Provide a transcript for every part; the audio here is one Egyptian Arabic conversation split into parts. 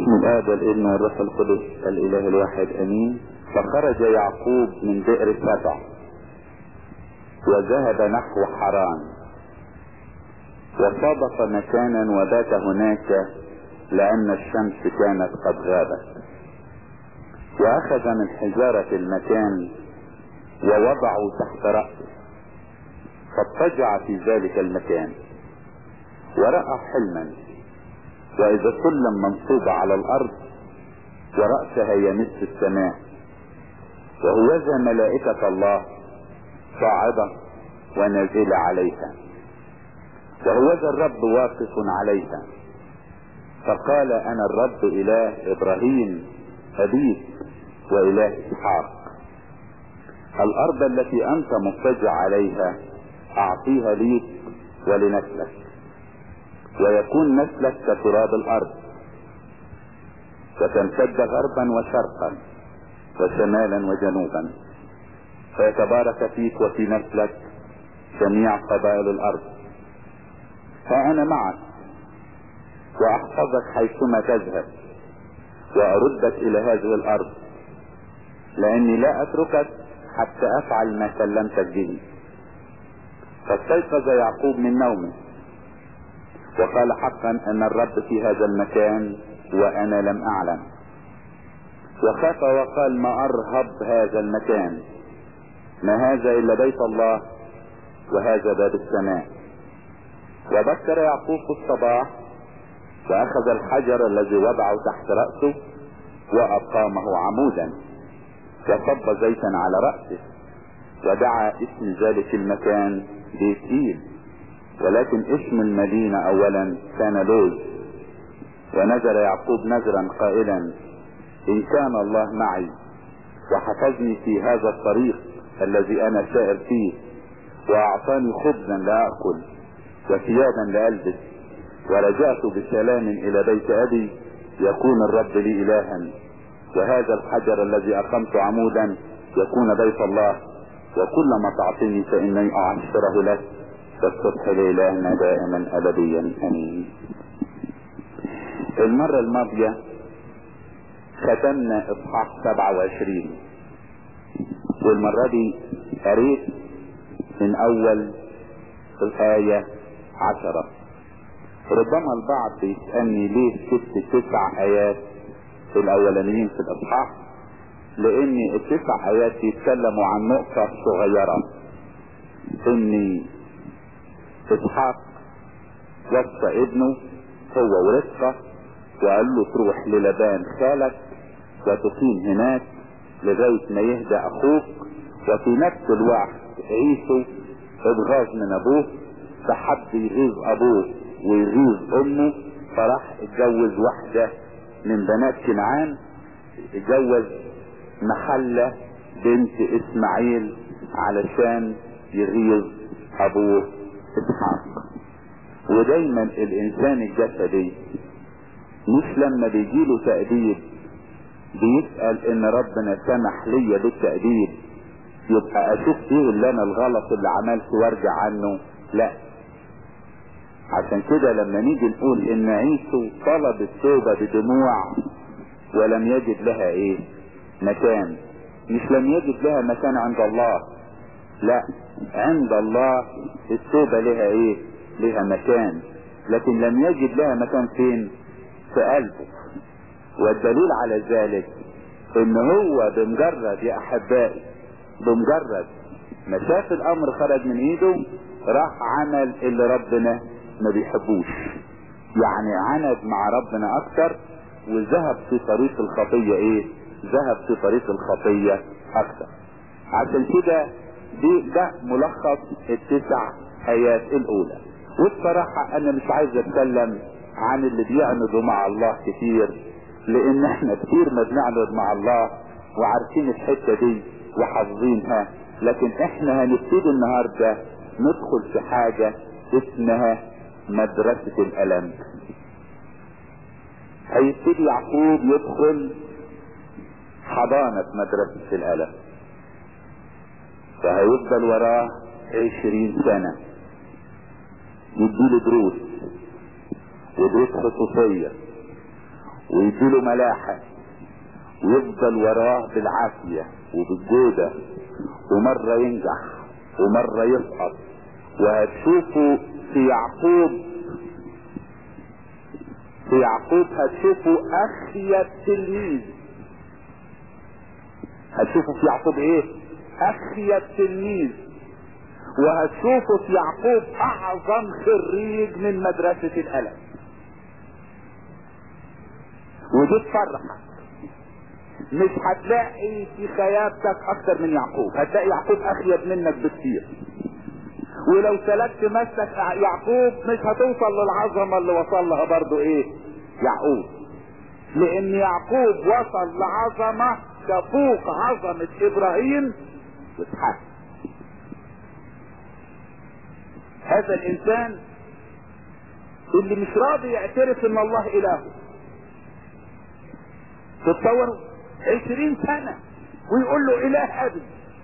باسم الاب والابن والروح القدس الاله الواحد امين فخرج يعقوب من بئر سبع وذهب نحو حران وصادف مكانا وبات هناك لان الشمس كانت قد غابت واخذ من حجارة المكان ووضعه تحت رأسه فاضطجع في ذلك المكان ورأى حلما واذا سلم منصوبة على الارض ورأسها يمس السماء وهوذا ملائكة الله صاعدة ونازلة عليها وهوذا الرب واقف عليها فقال انا الرب اله ابراهيم ابيك واله اسحاق الارض التي انت مضطجع عليها اعطيها ليك ولنسلك ويكون نسلك كتراب الارض وتمتد غربا وشرقا وشمالا وجنوبا فيتبارك فيك وفي نسلك جميع قبائل الارض فانا معك واحفظك حيثما تذهب واردك الى هذه الارض لاني لا اتركك حتى افعل ما كلمتك به فاستيقظ يعقوب من نومه وقال حقا ان الرب في هذا المكان وانا لم اعلم وخاف وقال ما ارهب هذا المكان ما هذا الا بيت الله وهذا باب السماء وبكر يعقوب في الصباح واخذ الحجر الذي وضعه تحت رأسه واقامه عمودا وصب زيتا على رأسه ودعا اسم ذلك المكان بيت ايل ولكن اسم المدينة اولا كان لوز ونزل يعقوب نزرا قائلا ان كان الله معي وحفظني في هذا الطريق الذي انا سائر فيه واعطاني خبزا لاكل وثيابا لالبس ورجعت بسلام الى بيت ابي يكون الرب لي الها وهذا الحجر الذي اقمت عمودا يكون بيت الله وكلما تعطيني فاني اعشره لك فالصبح لإلهنا دائما أبديا أمين المرة الماضية ختمنا إصحاح 27 والمرة دي قريت من أول الآية عشرة ربما البعض بيسألني ليه ست تسع آيات في الأولانيين في الإصحاح لأن التسع آيات بيتكلموا عن نقطة صغيرة إن اسحاق وصى ابنه هو ورزقه وقال له تروح للبان خالك وتقيم هناك لغاية ما يهدى اخوك وفي نفس الوقت عيسو اتغاظ من ابوه فحب يغيظ ابوه ويغيظ امه فراح اتجوز واحدة من بنات كنعان اتجوز محلة بنت اسماعيل علشان يغيظ ابوه اسحاق ودايما الانسان الجسدي مش لما بيجيله تأديب بيسأل ان ربنا سمح ليا بالتأديب يبقى اشوف ايه اللي انا الغلط اللي عملته وارجع عنه لا عشان كده لما نيجي نقول ان عيسو طلب التوبة بدموع ولم يجد لها ايه مكان مش لم يجد لها مكان عند الله لا عند الله التوبة لها ايه لها مكان لكن لم يجد لها مكان فين في قلبه والدليل على ذلك ان هو بمجرد يا احبائي بمجرد ما شاف الامر خرج من ايده راح عمل اللي ربنا ما بيحبوش يعني عند مع ربنا اكتر وذهب في طريق الخطية ايه ذهب في طريق الخطية اكتر عشان كده دي ده ملخص التسع ايات الاولى والصراحة انا مش عايز اتكلم عن اللي بيعندوا مع الله كتير لان احنا كتير ما بنعند مع الله وعارفين الحتة دي وحافظينها لكن احنا هنبتدي النهاردة ندخل في حاجة اسمها مدرسة الالم هيبتدي يعقوب يدخل حضانة مدرسة الالم فهيفضل وراه عشرين سنة يديله دروس ودروس خصوصية ويديله ملاحة ويفضل وراه بالعافية وبالجودة ومرة ينجح ومرة يسقط وهتشوفوا في يعقوب في يعقوب هتشوفوا اخيب تلميذ هتشوفوا في يعقوب ايه اخيب تلميذ وهتشوفوا في يعقوب اعظم خريج من مدرسة الالم ودي تفرحك مش هتلاقي في خيابتك اكتر من يعقوب هتلاقي يعقوب اخيب منك بكتير ولو سلكت مسلك يعقوب مش هتوصل للعظمة اللي وصل لها برضو ايه يعقوب لان يعقوب وصل لعظمة تفوق عظمة ابراهيم واسحاق هذا الانسان اللي مش راضي يعترف ان الله الهه تتصوروا عشرين سنة ويقول له اله ابي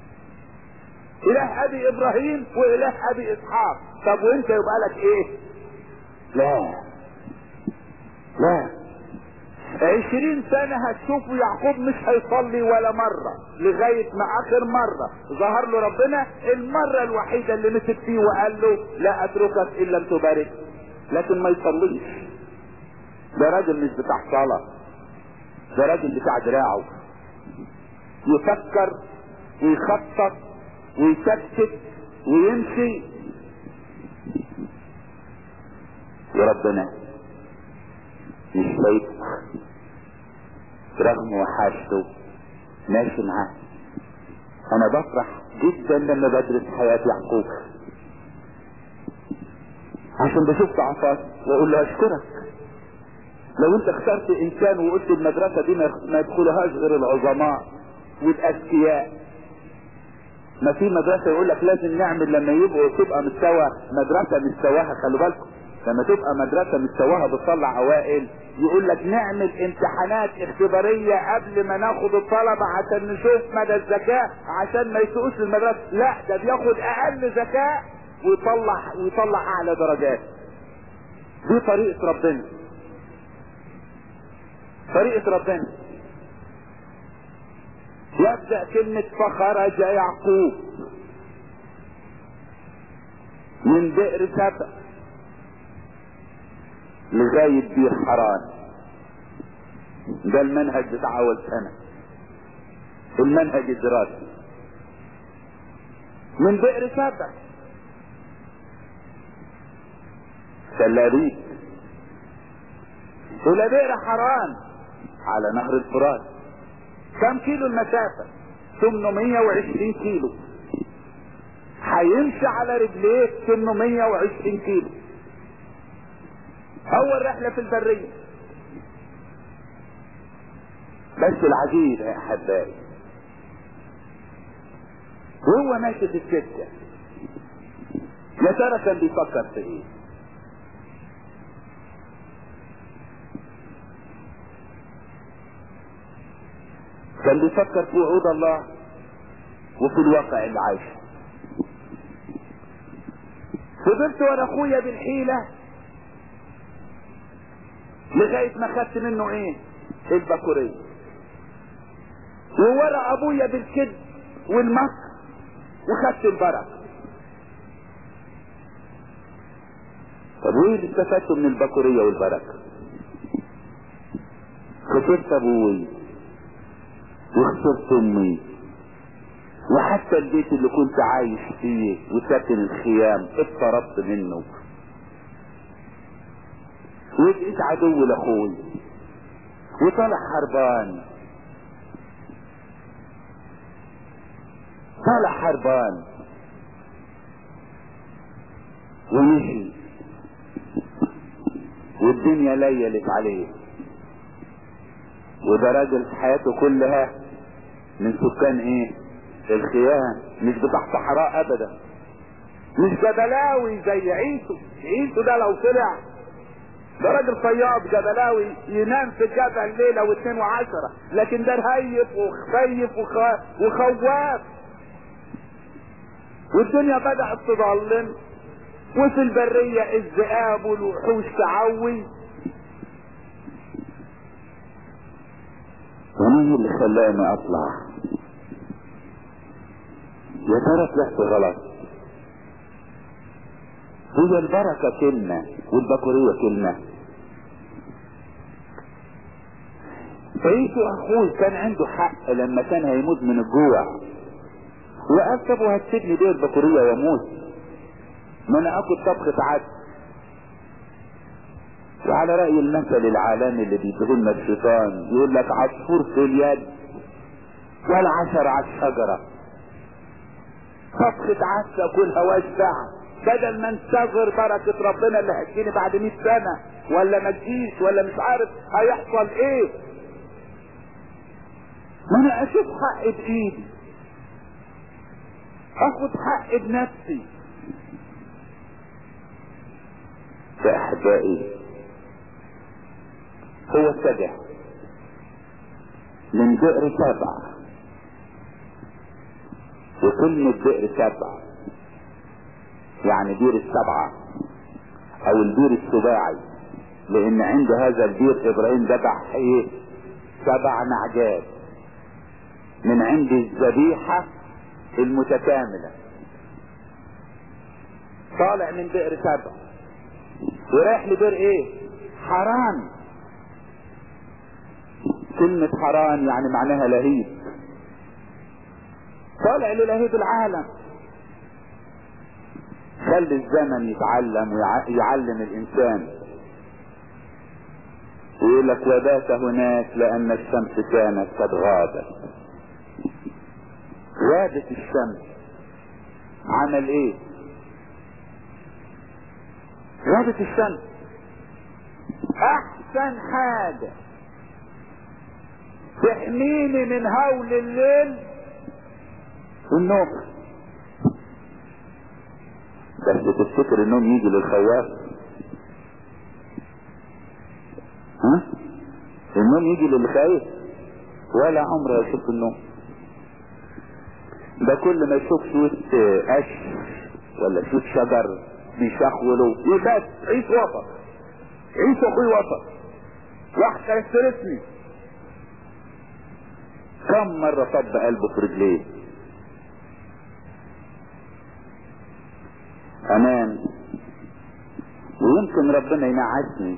اله ابي ابراهيم واله ابي اسحاق طب وانت يبقى لك ايه لا لا عشرين سنة هتشوفوا يعقوب مش هيصلي ولا مرة لغاية ما اخر مرة ظهر له ربنا المرة الوحيدة اللي مسك فيه وقال له لا اتركك ان لم تبارك لكن ما يصليش ده راجل مش بتاع صلاة ده راجل بتاع دراعه يفكر ويخطط ويسكت ويمشي وربنا مش شايف رغم وحاشته ماشي معاه انا بفرح جدا لما بدرس حياة يعقوب عشان بشوف ضعفات واقول له اشكرك لو انت اخترت انسان وقلت المدرسة دي ما يدخلهاش غير العظماء والاذكياء ما في مدرسة يقول لك لازم نعمل لما يبقوا تبقى مستوى مدرسة مستواها خلوا بالكم لما تبقى مدرسة مستواها بتطلع اوائل يقول لك نعمل امتحانات اختبارية قبل ما ناخد الطلبة عشان نشوف مدى الذكاء عشان ما يسوقوش المدرسة لا ده بياخد اقل ذكاء ويطلع ويطلع اعلى درجات دي طريقة ربنا طريقة ربنا يبدأ كلمة فخرج يعقوب من بئر سبأ لغاية بير حران ده المنهج بتاع أول سنة المنهج الدراسي من بئر سبأ سلابيت إلى بئر حران على نهر الفرات كم كيلو المسافة 820 كيلو هيمشي على رجليه 820 كيلو اول رحلة في البرية بس العجيب يا احبائي وهو ماشي في السكة يا ترى كان بيفكر في ايه كان بيفكر في وعود الله وفي الواقع اللي عايشه فضلت ورا اخويا بالحيلة لغاية ما خدت منه ايه البكورية وورا ابويا بالكذب والمكر وخدت البركة طب وايه اللي استفدته من البكورية والبركة خسرت ابوي وخسرت امي وحتى البيت اللي كنت عايش فيه وساكن الخيام اضطربت منه وبقيت عدو لاخوي وطلع هربان طلع هربان ومشي والدنيا ليلت عليه وده راجل حياته كلها من سكان ايه الخيام مش بتاع صحراء ابدا مش جبلاوي زي عيسو عيسو ده لو طلع ده راجل صياد جبلاوي ينام في الجبل ليلة واثنين وعشرة لكن ده رهيب وخيف وخ... وخواف والدنيا بدأت تظلم وفي البرية الذئاب والوحوش تعوي ومين اللي خلاني اطلع يا ترى طلعت غلط هي البركة كلمة والبكورية كلمة فايته اخوي كان عنده حق لما كان هيموت من الجوع وقال طب وهتسيبني ليه البكورية واموت ما انا اكل طبخة عدس وعلى رأي المثل العالمي اللي بيدهولنا الشيطان يقول لك عصفور في اليد والعشر على الشجرة طبخة عدس اكلها واشبع بدل ما انتظر بركة ربنا اللي هتجيني بعد 100 سنة ولا ما تجيش ولا مش عارف هيحصل ايه ما انا اشوف حق بايدي اخد حق بنفسي فاحبائي هو اتجه من بئر سبع وكلمة بئر سبع يعني بير السبعة او البير السباعي لان عند هذا البير ابراهيم ذبح ايه سبع نعجات من عند الذبيحة المتكاملة طالع من بئر سبع ورايح لبئر ايه حران كلمة حران يعني معناها لهيب طالع للهيب العالم خلي الزمن يتعلم ويعلم الانسان ويقول لك وبات هناك لان الشمس كانت قد غابت غابت الشمس عمل ايه غابت الشمس احسن حاجة تحميني من هول الليل النوم بس تفتكر النوم يجي للخواف ها النوم يجي للخايف ولا عمره يشوف النوم ده كل ما يشوف شوية قش ولا شوية شجر بيشخولوا يبات عيش وسط عيش اخوي وسط واحد هيسترسني كم مرة طب قلبه في رجليه امان ويمكن ربنا ينعسني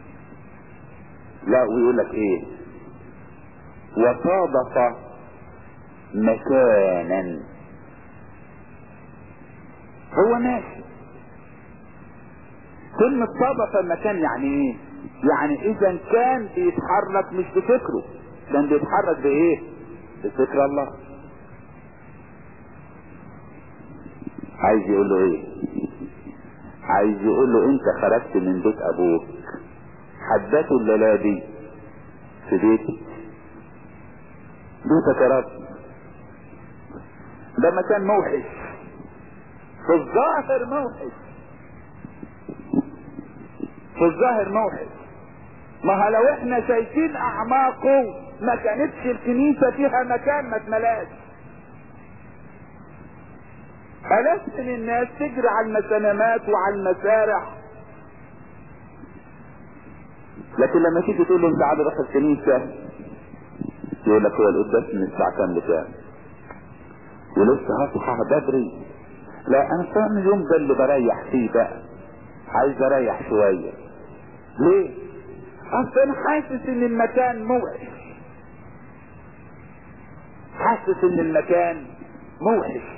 لا ويقول لك ايه وصادف مكانا هو ماشي كلمة صادف المكان يعني ايه يعني اذا كان بيتحرك مش بفكره كان بيتحرك بايه بفكر الله عايز يقول له ايه عايز يقول له انت خرجت من بيت ابوك حدته الليلة دي في بيتي بيتك يا رب ده مكان موحش في الظاهر موحش في الظاهر موحش ما لو احنا شايفين اعماقه ما كانتش الكنيسة فيها مكان ما اتملاش الاف من الناس تجري على المسانمات وعلى المسارح لكن لما تيجي تقول له انت عاد روح الكنيسة يقول لك هو القداس من الساعة كام لكام ولسه هصحى بدري لا انا فاهم اليوم ده اللي بريح فيه بقى عايز اريح شوية ليه اصل انا حاسس ان المكان موحش حاسس ان المكان موحش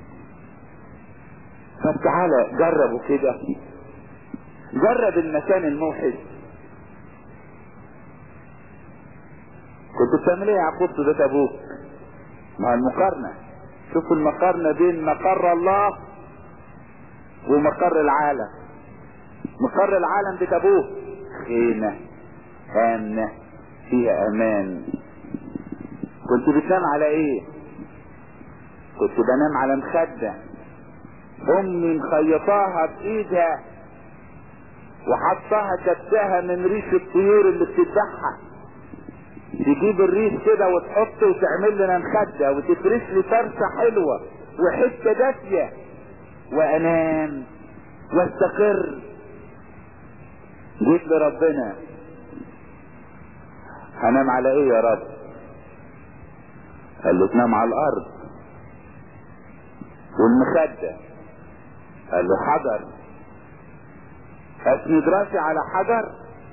طب تعالى جربوا كده جرب المكان الموحش كنت بتعمل ايه يا عقوب في بيت ابوك مع المقارنة شوف المقارنة بين مقر الله ومقر العالم مقر العالم بيت ابوك خيمة آمنة فيها امان كنت بتنام على ايه كنت بنام على مخدة امي مخيطاها بايدها وحطها كبسها من ريش الطيور اللي بتذبحها تجيب الريش كده وتحطه وتعمل لنا مخدة وتفرش لي فرشة حلوة وحتة دافية وانام واستقر جيت لربنا هنام على ايه يا رب قال له تنام على الارض والمخدة قال له حجر اسند راسي على حجر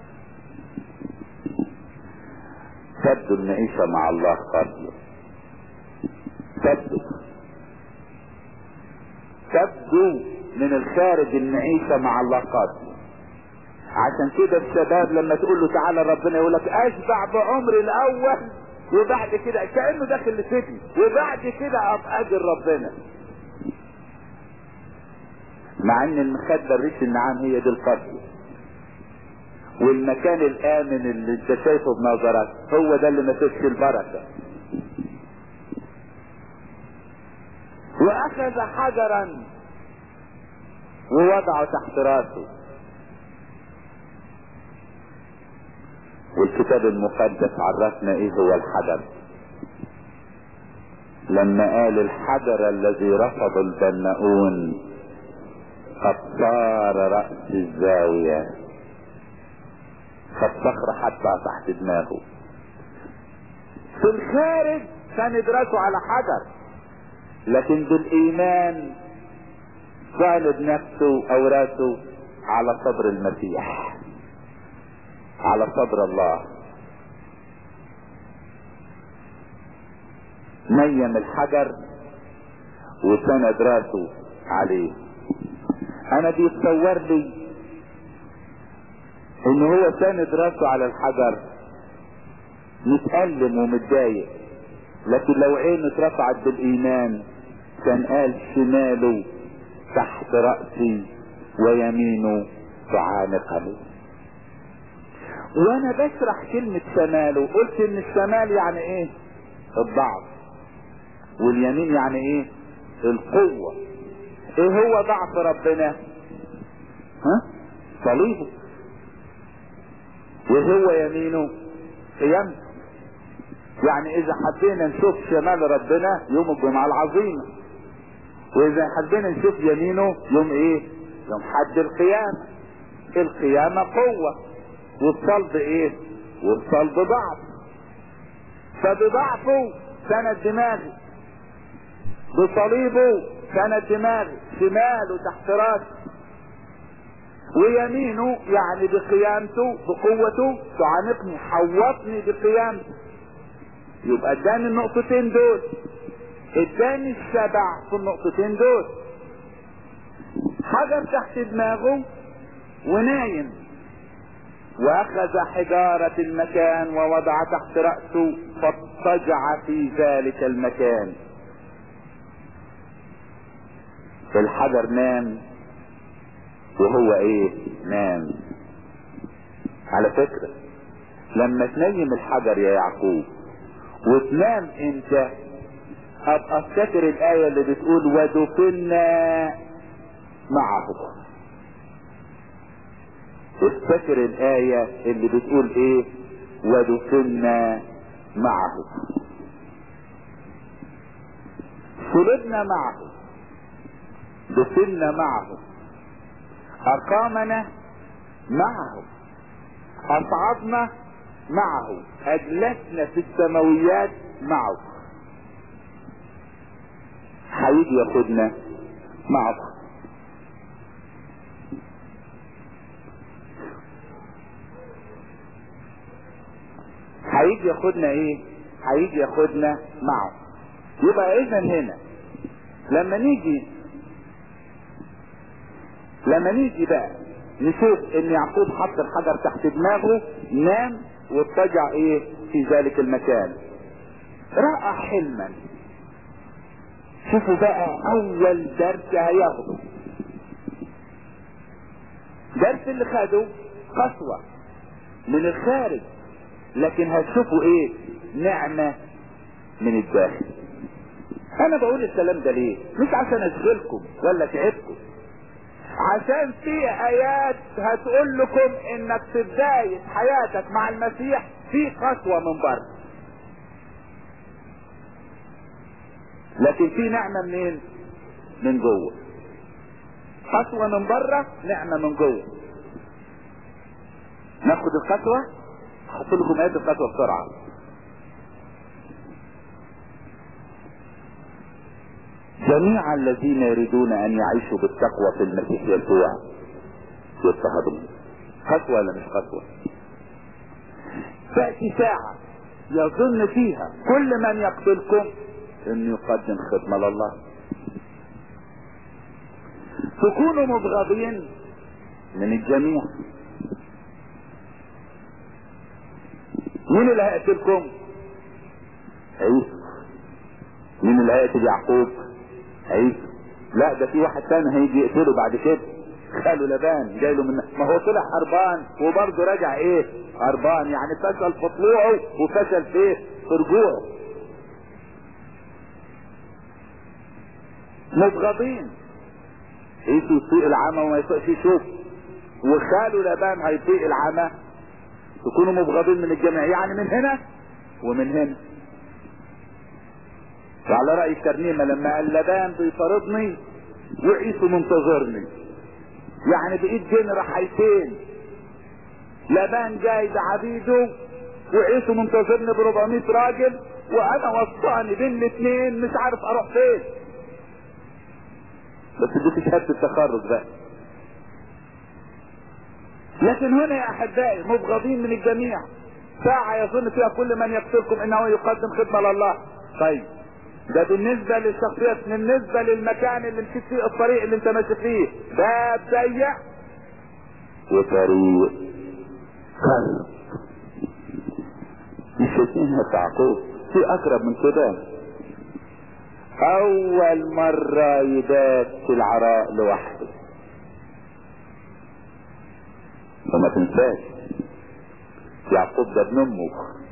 تبدو المعيشة مع الله قاسية تبدو تبدو من الخارج المعيشة مع الله قاسية عشان كده الشباب لما تقول له تعالى ربنا يقول لك اشبع بعمري الاول وبعد كده كانه داخل لسجن وبعد كده ابقى اجر ربنا مع ان المخدة الريش النعام هي دي القصر والمكان الامن اللي انت شايفه بنظرك هو ده اللي ما فيش البركه واخذ حجرا ووضعه تحت راسه والكتاب المقدس عرفنا ايه هو الحجر لما قال الحجر الذي رفض البناؤون قد صار رأس الزاوية فالصخرة حتى تحت دماغه في الخارج كان يدرسه على حجر لكن بالايمان غالب نفسه او راسه على صدر المسيح على صدر الله نيم الحجر وسند راسه عليه انا بيتصور لي ان هو ساند راسه على الحجر متألم ومتضايق لكن لو عينه اترفعت بالايمان كان قال شماله تحت رأسي ويمينه تعانقني وانا بشرح كلمة شماله قلت ان الشمال يعني ايه الضعف واليمين يعني ايه القوة ايه هو ضعف ربنا ها صليبه وهو يمينه قيامته يعني اذا حبينا نشوف شمال ربنا يوم الجمعة العظيمة واذا حبينا نشوف يمينه يوم ايه يوم حد القيامة القيامة قوة والصلب ايه والصلب ضعف فبضعفه سند دماغي بصليبه سند دماغي شماله تحت راسي ويمينه يعني بقيامته بقوته تعانقني حوطني بقيامته يبقى اداني النقطتين دول اداني الشبع في النقطتين دول حجر تحت دماغه ونايم واخذ حجارة المكان ووضع تحت رأسه فاضطجع في ذلك المكان الحجر نام وهو ايه نام على فكرة لما تنيم الحجر يا يعقوب وتنام انت ابقى افتكر الاية اللي بتقول ودفنا معه افتكر الاية اللي بتقول ايه ودفنا معه صلبنا معه دفنا معه اقامنا معه اصعدنا معه اجلسنا في السماويات معه هيجي ياخدنا معه هيجي ياخدنا ايه هيجي ياخدنا معه يبقى اذا هنا لما نيجي لما نيجي بقى نشوف ان يعقوب حط الحجر تحت دماغه نام واضطجع ايه في ذلك المكان رأى حلما شوفوا بقى اول درس هياخده درس اللي خده قسوة من الخارج لكن هتشوفوا ايه نعمة من الداخل انا بقول الكلام ده ليه مش عشان اشغلكم ولا تعبكم عشان في ايات هتقول لكم انك في بداية حياتك مع المسيح في قسوة من بره لكن في نعمة منين من جوه قسوة من بره نعمة من جوه ناخد القسوة احط لكم ايات القسوة بسرعة جميع الذين يريدون ان يعيشوا بالتقوى في المسيح يسوع يضطهدون قسوة ولا مش قسوة تأتي ساعة يظن فيها كل من يقتلكم انه يقدم خدمة لله تكونوا مبغضين من الجميع مين اللي هيقتلكم عيسى مين اللي هيقتل يعقوب عيسى لا ده في واحد تاني هيجي يقتله بعد كده خاله لبان جاي له من ما هو طلع هربان وبرضه رجع ايه هربان يعني فشل في طلوعه وفشل في ايه في رجوعه مبغضين عيسى يطيق العمى وما يطيقش يشوف وخاله لبان هيطيق العمى تكونوا مبغضين من الجميع يعني من هنا ومن هنا وعلى رأي الترنيمة لما قال لبان بيطاردني وعيسو منتظرني يعني بإيد جن حيتين لبان جاي بعبيده وعيسو منتظرني ب 400 راجل وانا وسطاني بين الاثنين مش عارف اروح فين بس دي شهاده التخرج بقى لكن هنا يا احبائي مبغضين من الجميع ساعة يظن فيها كل من يقتلكم انه يقدم خدمة لله طيب ده بالنسبة للشخصيات بالنسبة للمكان اللي مشيت فيه الطريق اللي انت ماشي فيه باب ضيق وطريق قرب مش شايفينها تعقوب في اقرب من كده اول مرة يبات في العراء لوحده وما تنساش يعقوب ده ابن امه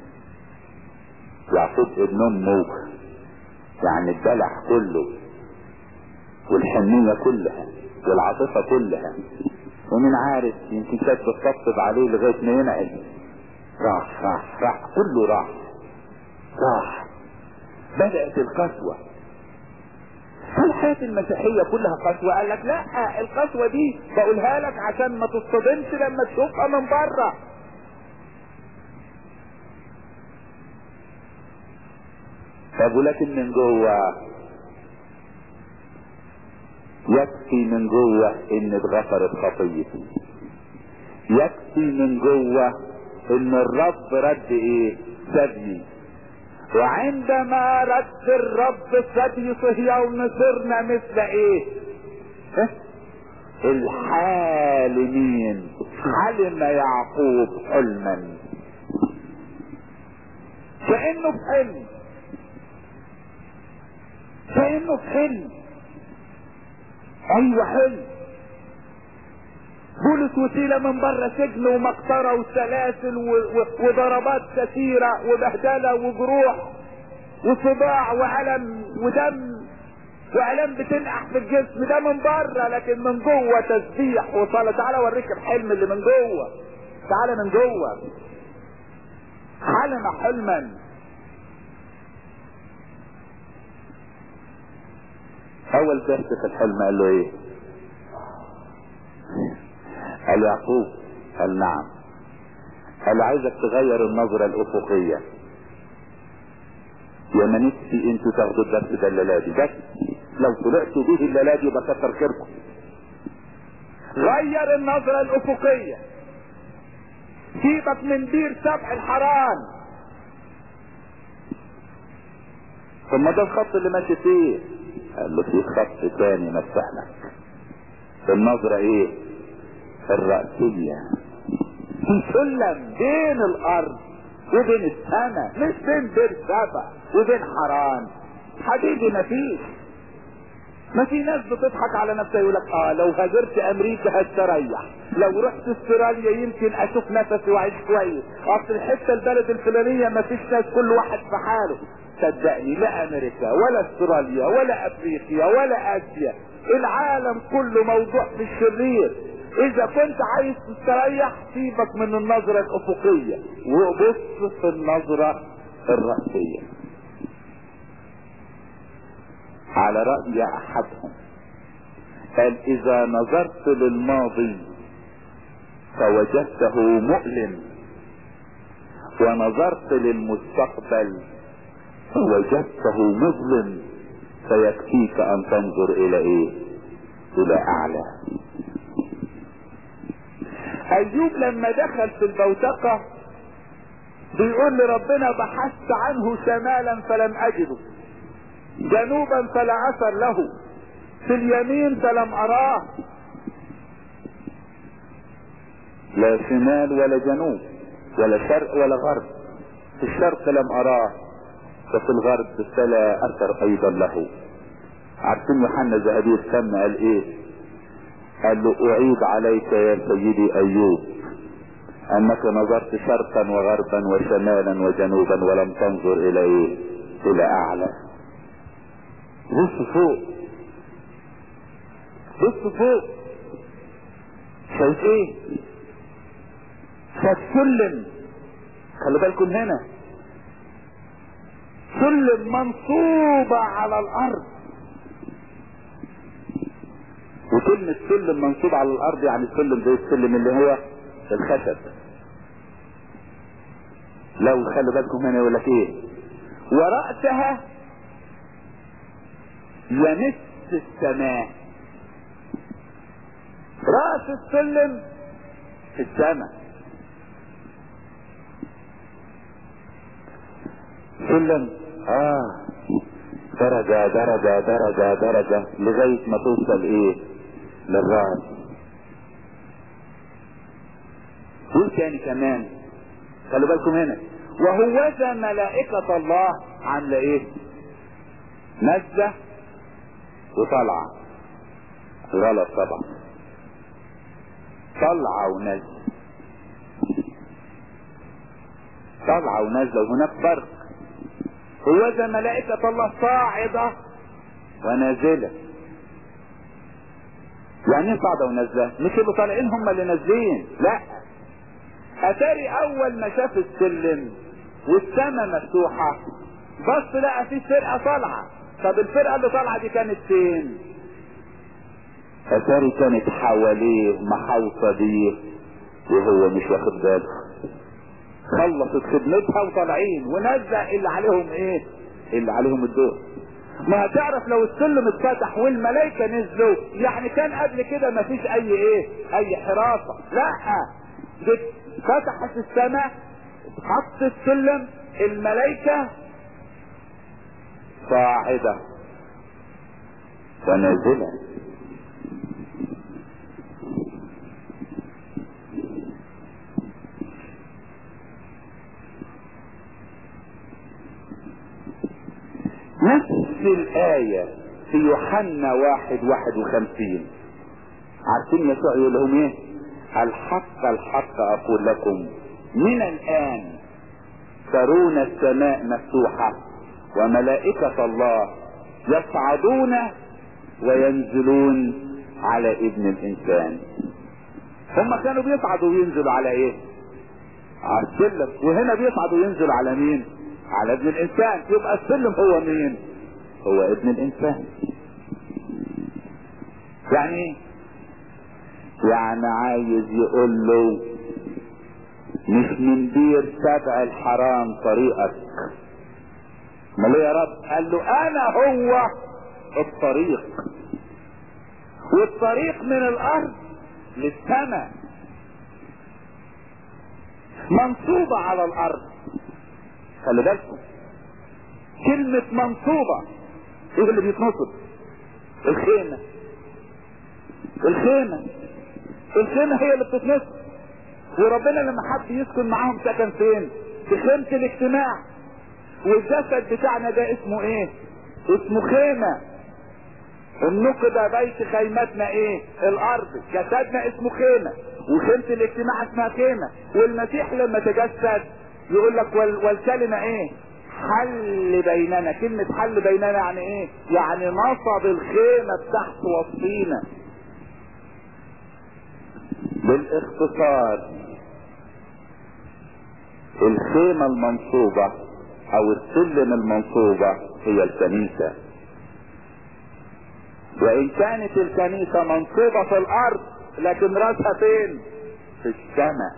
يعقوب ابن امه يعني الدلع كله والحنية كلها والعاطفة كلها ومن عارف يمكن كانت بتطبطب عليه لغاية ما ينعل راح راح راح كله راح راح بدأت القسوة الحياة المسيحية كلها قسوة قال لك لا القسوة دي بقولها لك عشان ما تصطدمش لما تشوفها من بره طب ولكن من جوه يكفي من جوه ان اتغفرت خطيتي يكفي من جوه ان الرب رد ايه سبي وعندما رد الرب سبي صهيون صرنا مثل ايه اه؟ الحالمين حلم يعقوب حلما كانه في حلم كانه في حلم ايوه حلم بولس وسيله من بره سجن ومقطره وسلاسل و- و- وضربات كثيره وبهدله وجروح وصداع والم ودم والام بتنقح في الجسم ده من بره لكن من جوه تسبيح وصلاه تعالى اوريك الحلم اللي من جوه تعالى من جوه حلم حلما اول درس في الحلم قال له ايه قال يعقوب قال نعم قال عايزك تغير النظرة الافقية يا ما نفسي انتوا تاخدوا الدرس ده الليلة دي بس لو طلعتوا به الليلة دي يبقى كتر خيركم غير النظرة الافقية سيبك من بير سبع الحرام ثم ده الخط اللي ماشي فيه قال له في خط تاني مفتح لك النظرة ايه الرأسية في سلم بين الارض وبين السماء مش بين بير سبع وبين حرام حبيبي مفيش ما في ناس بتضحك على نفسها يقول لك اه لو هاجرت امريكا هستريح لو رحت استراليا يمكن اشوف نفسي واعيش كويس اصل الحته البلد الفلانيه ما فيش ناس كل واحد في حاله صدقني لا امريكا ولا استراليا ولا افريقيا ولا اسيا العالم كله موضوع في الشرير اذا كنت عايز تستريح سيبك من النظرة الافقية وبص في النظرة الرأسية على رأي احدهم قال اذا نظرت للماضي فوجدته مؤلم ونظرت للمستقبل فوجدته مظلم فيكفيك ان تنظر الى ايه الى اعلى ايوب لما دخل في البوتقة بيقول لربنا بحثت عنه شمالا فلم اجده جنوبا فلا اثر له في اليمين فلم اراه لا شمال ولا جنوب ولا شرق ولا غرب في الشرق لم اراه وفي الغرب فلا اثر ايضا له عارفين يوحنا ذهبي السم قال ايه قال له اعيد عليك يا سيدي ايوب انك نظرت شرقا وغربا وشمالا وجنوبا ولم تنظر الى ايه الى اعلى بص فوق بص فوق شايف ايه شايف سلم خلي بالكم هنا سلم منصوبة على الارض وكلمة سلم منصوب على الارض يعني السلم زي السلم اللي هو الخشب لو خلي بالكم هنا يقول لك ايه ورأسها يمس السماء رأس السلم في السماء سلم اه درجة درجة درجة درجة لغاية ما توصل ايه للرأس قول تاني كمان خلي بالكم هنا وهوذا ملائكة الله عاملة ايه نزة وطلعة غلط طبعا طلعة ونزة طلعة ونزة وهناك فرق هوذا ملائكة الله صاعدة ونازلة يعني ايه صاعدة ونازلة مش اللي طالعين هم اللي نازلين لا اتاري اول ما شاف السلم والسماء مفتوحة بص لقى في فرقة طالعة طب الفرقة اللي طالعة دي كانت فين اتاري كانت حواليه محاوطة بيه وهو مش واخد باله خلصت خدمتها وطالعين ونزع اللي عليهم ايه اللي عليهم الدور ما هتعرف لو السلم اتفتح والملائكة نزلوا يعني كان قبل كده ما فيش اي ايه اي حراسة لا فتحت السماء حط السلم الملائكة صاعدة ونازلة نفس الآية في يوحنا واحد واحد وخمسين عارفين يسوع يقول لهم ايه الحق الحق اقول لكم من الان ترون السماء مفتوحة وملائكة الله يصعدون وينزلون على ابن الانسان هم كانوا بيصعدوا وينزلوا على ايه على السلم وهنا بيصعدوا وينزلوا على مين على ابن الانسان يبقى السلم هو مين هو ابن الانسان يعني يعني عايز يقول له مش من بير سبع الحرام طريقك ما يا رب قال له انا هو الطريق والطريق من الارض للسماء منصوبة على الارض خلي بالكم كلمة منصوبة ايه اللي بيتنصب الخيمة الخيمة الخيمة هي اللي بتتنصب وربنا لما حب يسكن معاهم سكن فين في خيمة الاجتماع والجسد بتاعنا ده اسمه ايه اسمه خيمة النقد بيت خيمتنا ايه الارض جسدنا اسمه خيمة وخيمة الاجتماع اسمها خيمة والمسيح لما تجسد يقول لك وال... والكلمة ايه حل بيننا كلمة حل بيننا يعني ايه يعني نصب الخيمة تحت وسطينا بالاختصار الخيمة المنصوبة او السلم المنصوبة هي الكنيسة وان كانت الكنيسة منصوبة في الارض لكن راسها فين في السماء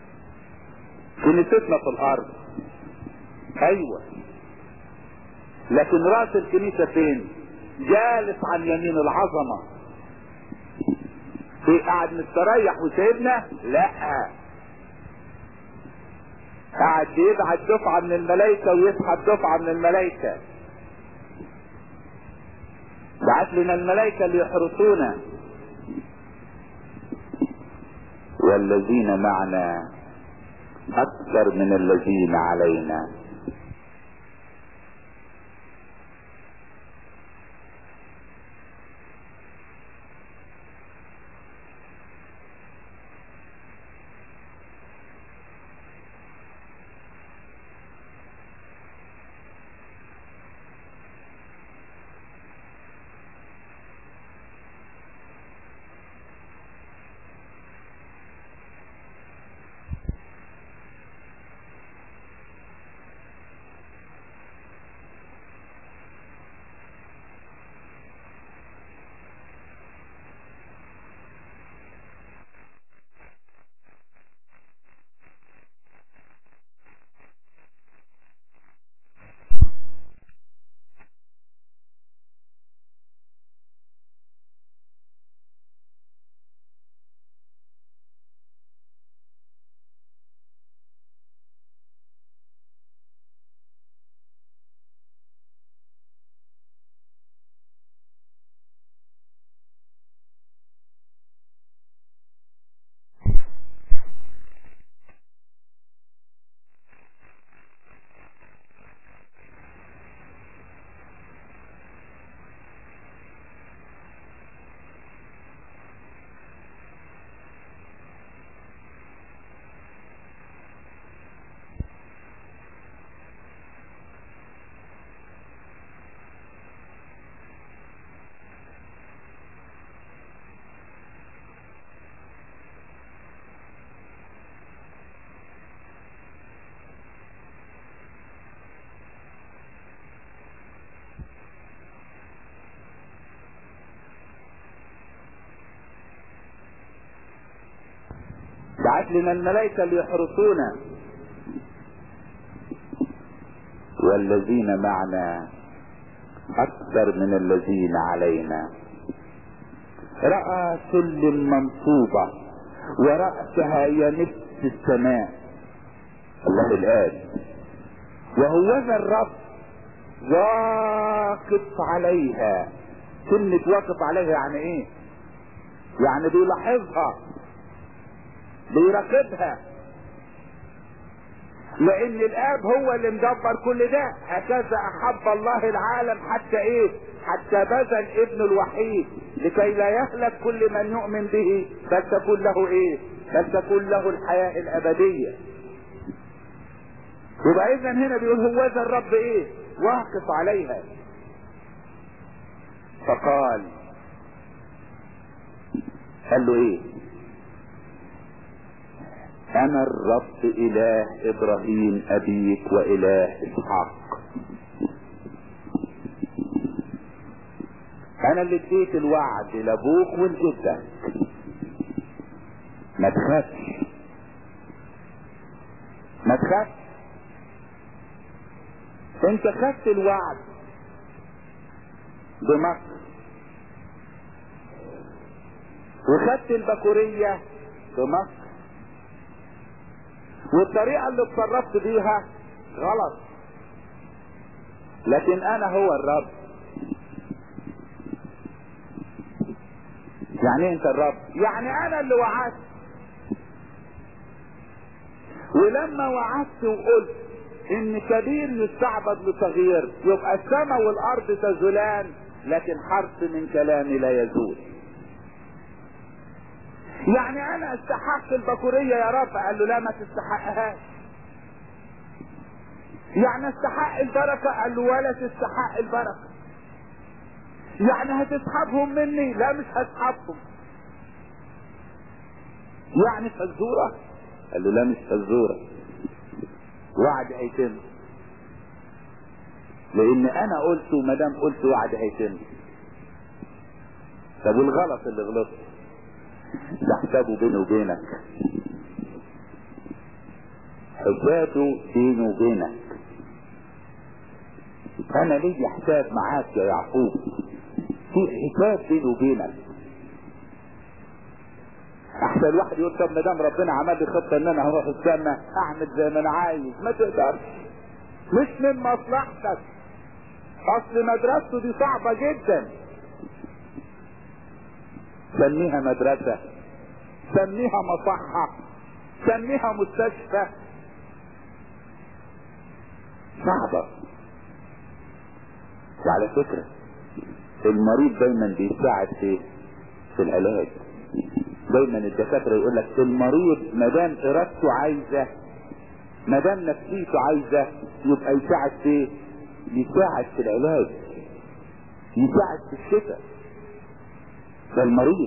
كنيستنا في الارض ايوه لكن راس الكنيسة فين جالس عن يمين العظمة في قاعد مستريح وسيبنا لا قاعد يبعت دفعة من الملائكة ويسحب دفعة من الملائكة بعت لنا الملائكة اللي يحرسونا والذين معنا اكثر من الذين علينا بعت لنا الملائكة اللي يحرسونا والذين معنا اكثر من الذين علينا رأى سلم منصوبة ورأسها يمس السماء الله الآن وهوذا الرب واقف عليها كلمة واقف عليها يعني ايه يعني بيلاحظها بيراقبها لان الاب هو اللي مدبر كل ده هكذا احب الله العالم حتى ايه حتى بذل ابنه الوحيد لكي لا يهلك كل من يؤمن به بل تكون له ايه بل تكون له الحياة الابدية يبقى اذا هنا بيقول هوذا الرب ايه واقف عليها فقال قال له ايه انا الرب اله ابراهيم ابيك واله اسحاق انا اللي اديت الوعد لابوك ولجدك ما تخافش ما تخافش انت خدت الوعد بمصر وخدت البكورية بمصر والطريقة اللي اتصرفت بيها غلط لكن انا هو الرب يعني إيه انت الرب يعني انا اللي وعدت ولما وعدت وقلت ان كبير يستعبد لصغير يبقى السماء والارض تزولان لكن حرف من كلامي لا يزول يعني انا استحق البكورية يا رب قال له لا ما تستحقهاش يعني استحق البركة قال له ولا تستحق البركة يعني هتسحبهم مني لا مش هسحبهم يعني فزورة قال له لا مش فزورة وعد هيتم لان انا قلت وما دام قلت وعد هيتم طب والغلط اللي غلطت ده حسابه بيني وبينك حسابه بيني وبينك انا ليا حساب معاك يا يعقوب في حساب بيني وبينك احسن الواحد يقول طب ما دام ربنا عمل لي خطه ان انا هروح السما اعمل زي ما انا عايز ما تقدرش مش من مصلحتك اصل مدرسته دي صعبه جدا سميها مدرسه سميها مصحه سميها مستشفى صعبه وعلى فكره المريض دايما بيساعد في في العلاج دايما الدكاتره يقول لك المريض ما دام ارادته عايزه ما دام نفسيته عايزه يبقى يساعد في يساعد في العلاج يساعد في الشفاء ده المريض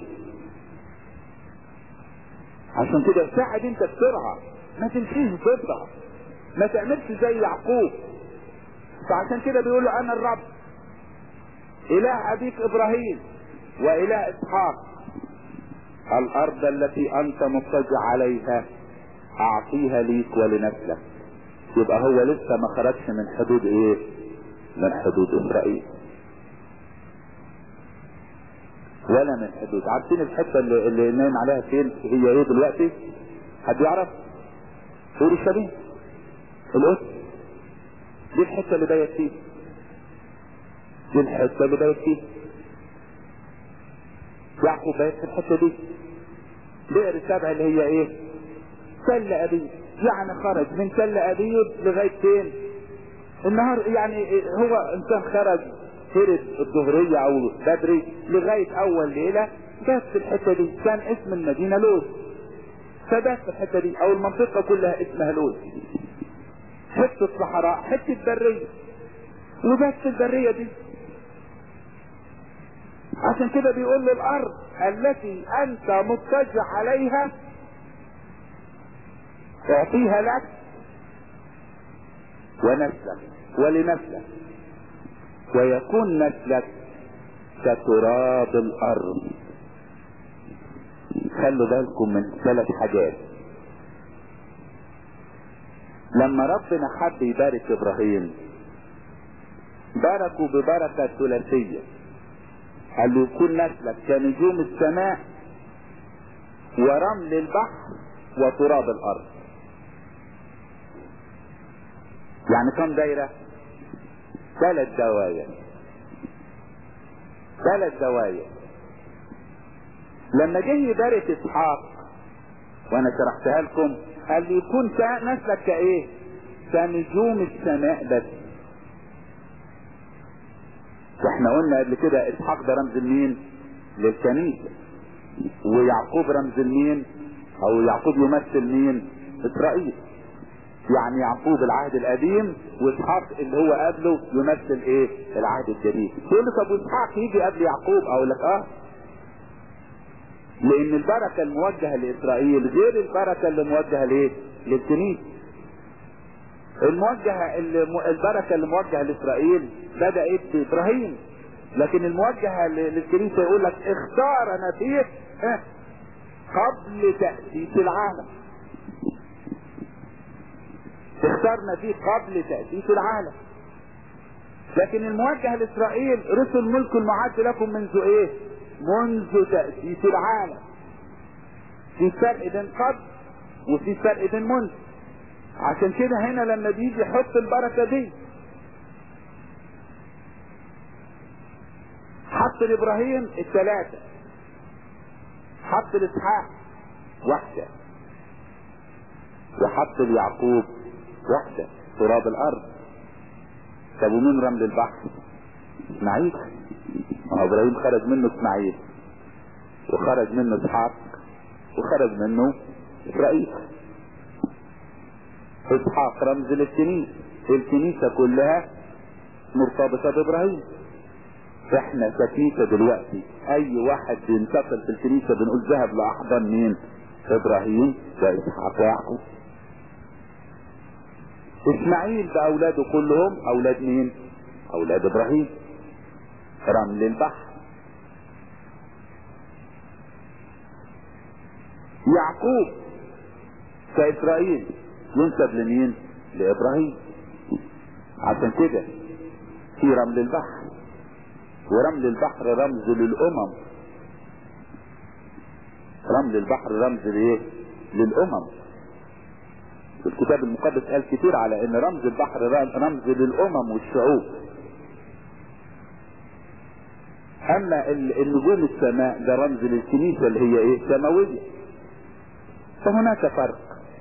عشان كده ساعد انت بسرعه ما تمشيش ضدها ما تعملش زي يعقوب فعشان كده بيقول له انا الرب اله ابيك ابراهيم واله اسحاق الارض التي انت مضطجع عليها اعطيها ليك ولنسلك يبقى هو لسه ما خرجش من حدود ايه من حدود اسرائيل ولا من حدود عارفين الحته اللي, اللي نايم عليها فين هي ايه دلوقتي حد يعرف اورشليم القدس دي الحته اللي بايت فيها دي الحته اللي بايت فيها يعقوب بايت في الحته دي بئر سبع اللي هي ايه تل ابيب يعني خرج من تل ابيب لغايه فين النهار يعني هو انسان خرج هرب الظهرية او بدري لغاية اول ليلة بات في الحتة دي كان اسم المدينة لوز فبات في الحتة دي او المنطقة كلها اسمها لوز حتة صحراء حتة برية وبات في البرية دي عشان كده بيقول له الارض التي انت مضطجع عليها اعطيها لك ونسلك ولنسلك ويكون نسلك كتراب الارض خلوا بالكم من ثلاث حاجات لما ربنا حب يبارك ابراهيم باركوا ببركة ثلاثية قال له يكون نسلك كنجوم السماء ورمل البحر وتراب الارض يعني كم دايرة ثلاث دواير ثلاث دواير لما جه يبارك اسحاق وانا شرحتها لكم قال لي يكون نسلك كايه كنجوم السماء بس واحنا قلنا قبل كده اسحاق ده رمز لمين للكنيسة ويعقوب رمز لمين او يعقوب يمثل مين اسرائيل يعني يعقوب العهد القديم واسحاق اللي هو قبله يمثل ايه العهد الجديد تقول لي طب واسحاق يجي قبل يعقوب اقول لك اه لان البركه الموجهه لاسرائيل غير البركه اللي موجهه لايه للكنيسه الموجهه اللي البركه اللي موجهه لاسرائيل بدات بابراهيم لكن الموجهه للكنيسه يقول لك اختارنا فيه قبل تاسيس العالم اخترنا فيه قبل تأسيس العالم لكن الموجه لإسرائيل رسل ملك المعد لكم منذ ايه منذ تأسيس العالم في فرق بين قبل وفي فرق بين منذ عشان كده هنا لما بيجي يحط البركة دي حط لابراهيم الثلاثة حط لاسحاق واحدة وحط ليعقوب واحدة تراب الارض طب ومين رمل البحر اسماعيل ما هو ابراهيم خرج منه اسماعيل وخرج منه اسحاق وخرج منه اسرائيل اسحاق رمز للكنيسة الكنيسة كلها مرتبطة بابراهيم احنا ككنيسة دلوقتي اي واحد بينتقل في الكنيسة بنقول ذهب لاحضان مين ابراهيم واسحاق ويعقوب اسماعيل باولاده كلهم اولاد مين اولاد ابراهيم رمل البحر يعقوب كاسرائيل ينسب لمين لابراهيم عشان كده في رمل البحر ورمل البحر رمز للامم رمل البحر رمز لايه للامم الكتاب المقدس قال كتير على ان رمز البحر رمز للامم والشعوب اما النجوم السماء ده رمز للكنيسة اللي هي ايه سماوية فهناك فرق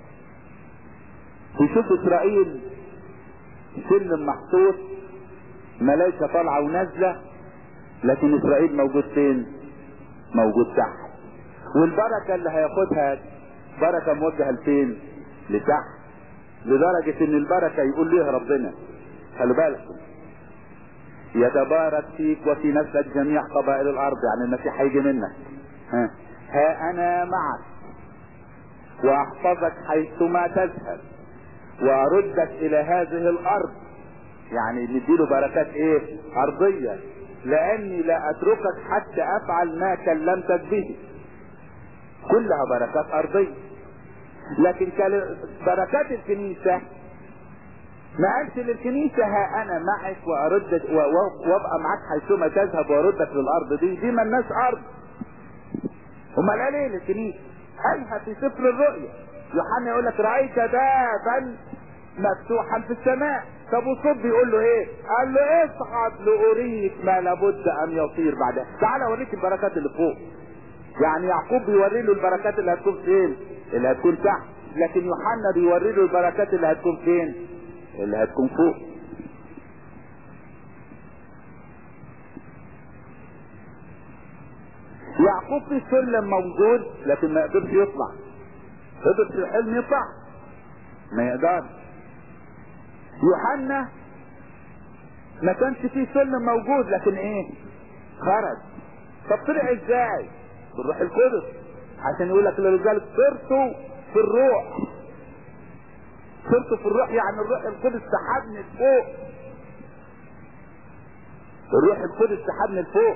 يشوف اسرائيل سلم محطوط ملائكة طالعة ونازلة لكن اسرائيل موجود فين موجود تحت والبركة اللي هياخدها بركة موجهة لفين لتحت لدرجة ان البركة يقول ليها ربنا خلوا بالكم يتبارك فيك وفي نسلك جميع قبائل الارض يعني المسيح هيجي منك ها, ها انا معك واحفظك حيثما تذهب واردك الى هذه الارض يعني نديله بركات ايه ارضية لاني لا اتركك حتى افعل ما كلمتك به كلها بركات ارضية لكن بركات الكنيسة ما قالش للكنيسة ها انا معك واردك وابقى معك حيثما تذهب واردك للارض دي دي ملناش ارض امال قال ايه للكنيسة قالها في سفر الرؤيا يوحنا يقول لك رايت بابا مفتوحا في السماء طب وصوت بيقول له ايه قال له اصعد لاريك ما لابد ان يصير بعدها تعال اوريك البركات اللي فوق يعني يعقوب بيوري له البركات اللي هتكون فين اللي هتكون تحت لكن يوحنا بيوري له البركات اللي هتكون فين اللي هتكون فوق يعقوب في سلم موجود لكن ما يقدرش يطلع قدر في الحلم يطلع ما يقدرش يوحنا ما كانش فيه سلم موجود لكن ايه خرج طب طلع ازاي بالروح القدس عشان يقول لك لذلك صرتوا في الروح صرتوا في الروح يعني الروح القدس سحبني لفوق الروح القدس سحبني لفوق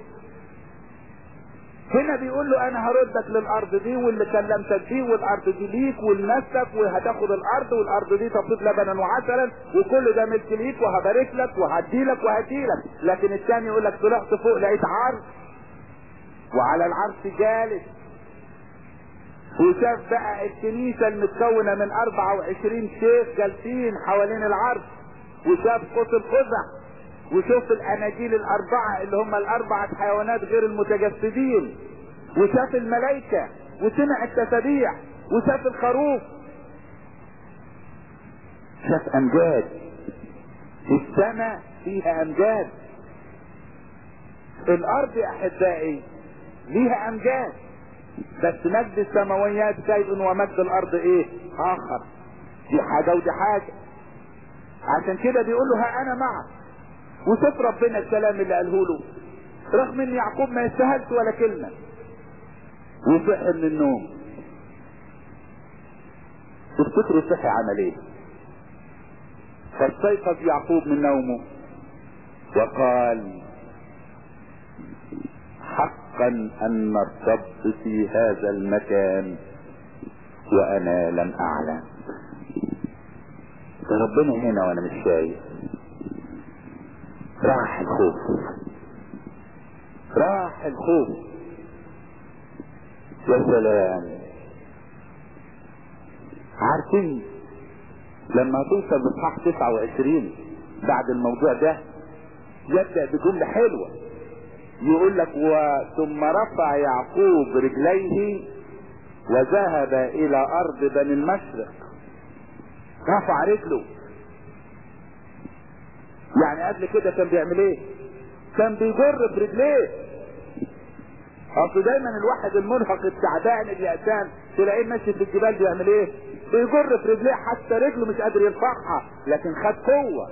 هنا بيقول له انا هردك للارض دي واللي كلمتك دي والارض دي ليك ولنفسك وهتاخد الارض والارض دي تفيض لبنا وعسلا وكل ده ملك ليك وهبارك لك وهديلك وهديلك لكن الثاني يقول لك طلعت فوق لقيت عرش وعلى العرش جالس وشاف بقى الكنيسة المتكونة من 24 شيخ جالسين حوالين العرش وشاف قوس القزح وشوف الاناجيل الاربعة اللي هم الاربعة حيوانات غير المتجسدين وشاف الملائكة وسمع التسابيح وشاف الخروف شاف امجاد السماء فيها امجاد الارض يا احبائي ليها امجاد بس مجد السماويات شيء ومجد الارض ايه اخر دي حاجة ودي حاجة عشان كده بيقول له ها انا معك وشوف ربنا الكلام اللي قاله له رغم ان يعقوب ما يستاهلش ولا كلمة وصحي من النوم تفتكروا صحي عمل ايه فاستيقظ يعقوب من نومه وقال حقا ان الرب في هذا المكان وانا لم اعلم ربنا هنا وانا مش شايف راح الخوف راح الخوف يا سلام عارفين لما توصل لاصحاح 29 بعد الموضوع ده يبدا بجمله حلوه يقول لك ثم رفع يعقوب رجليه وذهب الى ارض بني المشرق رفع رجله يعني قبل كده كان بيعمل ايه كان بيجر في رجليه اصل دايما الواحد المرهق التعبان اليأسان تلاقيه ماشي في الجبال بيعمل ايه بيجر في رجليه حتى رجله مش قادر يرفعها لكن خد قوة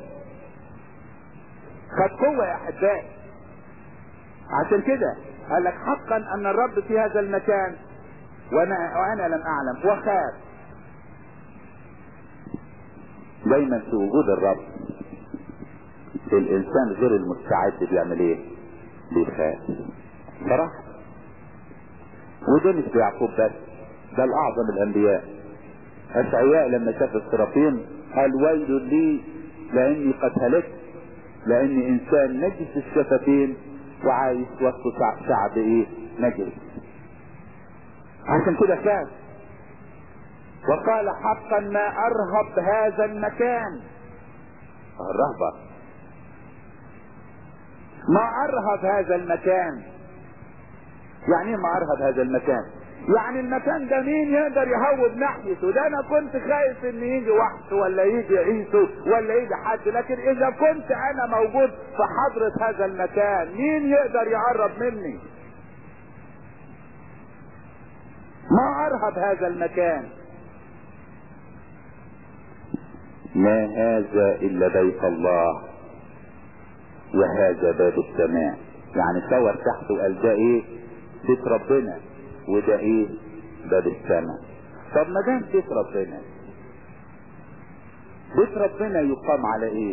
خد قوة يا احبائي عشان كده قال لك حقا ان الرب في هذا المكان وانا وانا لم اعلم وخاف دايما في وجود الرب الانسان غير المستعد بيعمل ايه بيخاف صراحة وده مش يعقوب بس ده الاعظم الانبياء اشعياء لما شاف السرافين قال ويل لي لاني قد هلكت لان انسان نجس الشفتين وعايش وسط شعب ايه نجس عشان كده خاف وقال حقا ما ارهب هذا المكان الرهبة ما ارهب هذا المكان يعني ايه ما ارهب هذا المكان يعني المكان ده مين يقدر يهوب ناحيته ده انا كنت خايف ان يجي وحش ولا يجي عيسو ولا يجي حد لكن اذا كنت انا موجود في حضرة هذا المكان مين يقدر يقرب مني ما ارهب هذا المكان ما هذا الا بيت الله وهذا باب السماء يعني صور تحته وقال ده ايه بيت ربنا وده ايه باب السماء طب ما دام بيت ربنا بيت ربنا يقام على ايه